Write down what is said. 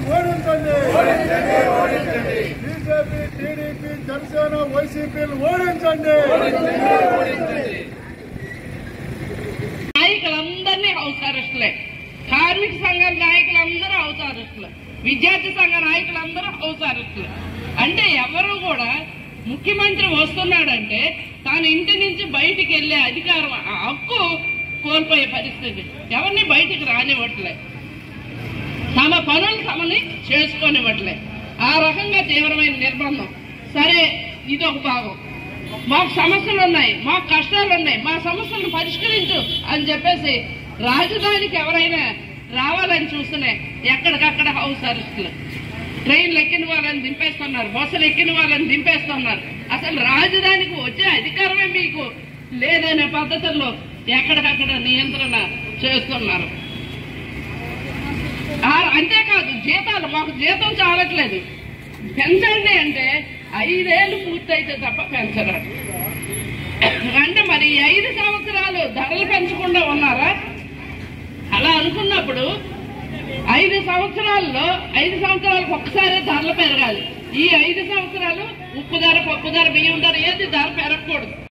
ఓడించండి BJP TDP Janasena వైసీపీలు ఓడించండి నాయకులందరినీ హౌస్ అరెస్టులే కార్మిక సంఘాల నాయకులందరూ హౌస్ అరెస్టులు విద్యార్థి సంఘ నాయకులందరూ హౌస్ అరెస్టులు అంటే ఎవరు కూడా ముఖ్యమంత్రి వస్తున్నాడంటే తాను ఇంటి నుంచి బయటికి వెళ్లే అధికారం ఆ హక్కు కోల్పోయే పరిస్థితి ఎవరిని బయటికి రానివ్వట్లే తమ పనులు తమని చేసుకోనివ్వట్లే ఆ రకంగా తీవ్రమైన నిర్బంధం సరే ఇది ఒక భాగం మాకు సమస్యలు ఉన్నాయి మాకు కష్టాలు ఉన్నాయి మా సమస్యలను పరిష్కరించు అని చెప్పేసి రాజధానికి ఎవరైనా రావాలని చూస్తేనే ఎక్కడికక్కడ హౌస్ అరెస్టులు ట్రైన్లు ఎక్కిన వాళ్ళని దింపేస్తున్నారు బస్సులు ఎక్కిన వాళ్ళని దింపేస్తున్నారు అసలు రాజధానికి వచ్చే అధికారమే మీకు లేదనే పద్ధతుల్లో ఎక్కడికక్కడ నియంత్రణ చేస్తున్నారు ఆ- అంతేకాదు జీతాలు మాకు జీతం చాలట్లేదు పెంచండి అంటే ఐదేళ్లు పూర్తయితే తప్ప పెంచరు అంటే మరి ఈ ఐదు సంవత్సరాలు ధరలు పెంచకుండా ఉన్నారా అలా అనుకున్నప్పుడు ఐదు సంవత్సరాల్లో ఐదు సంవత్సరాలకు ఒక్కసారి ధరలు పెరగాలి ఈ ఐదు సంవత్సరాలు ఉప్పు ధర పప్పు ధర బియ్యం ధర ఏది ధర పెరగకూడదు